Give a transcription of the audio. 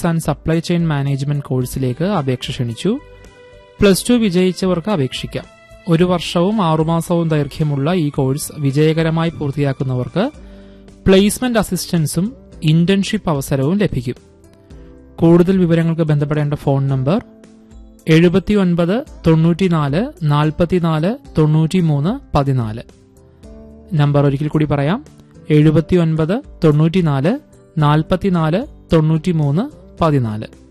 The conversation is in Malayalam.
logistics and supply chain management കോഴ്സിലേക്ക് അപേക്ഷ ക്ഷണിച്ചു പ്ലസ് ടു വിജയിച്ചവർക്ക് അപേക്ഷിക്കാം ഒരു വർഷവും ആറുമാസവും ദൈർഘ്യമുള്ള ഈ കോഴ്സ് വിജയകരമായി പൂർത്തിയാക്കുന്നവർക്ക് പ്ലേസ്മെന്റ് അസിസ്റ്റൻസും ഇന്റേൺഷിപ്പ് അവസരവും ലഭിക്കും കൂടുതൽ വിവരങ്ങൾക്ക് ബന്ധപ്പെടേണ്ട ഫോൺ നമ്പർ എഴുപത്തിയൊൻപത് തൊണ്ണൂറ്റിനാല് നാൽപ്പത്തിനാല് തൊണ്ണൂറ്റിമൂന്ന് പതിനാല് നമ്പർ ഒരിക്കൽ കൂടി പറയാം എഴുപത്തിയൊൻപത് തൊണ്ണൂറ്റിനാല് നാൽപ്പത്തിനാല് തൊണ്ണൂറ്റിമൂന്ന് പതിനാല്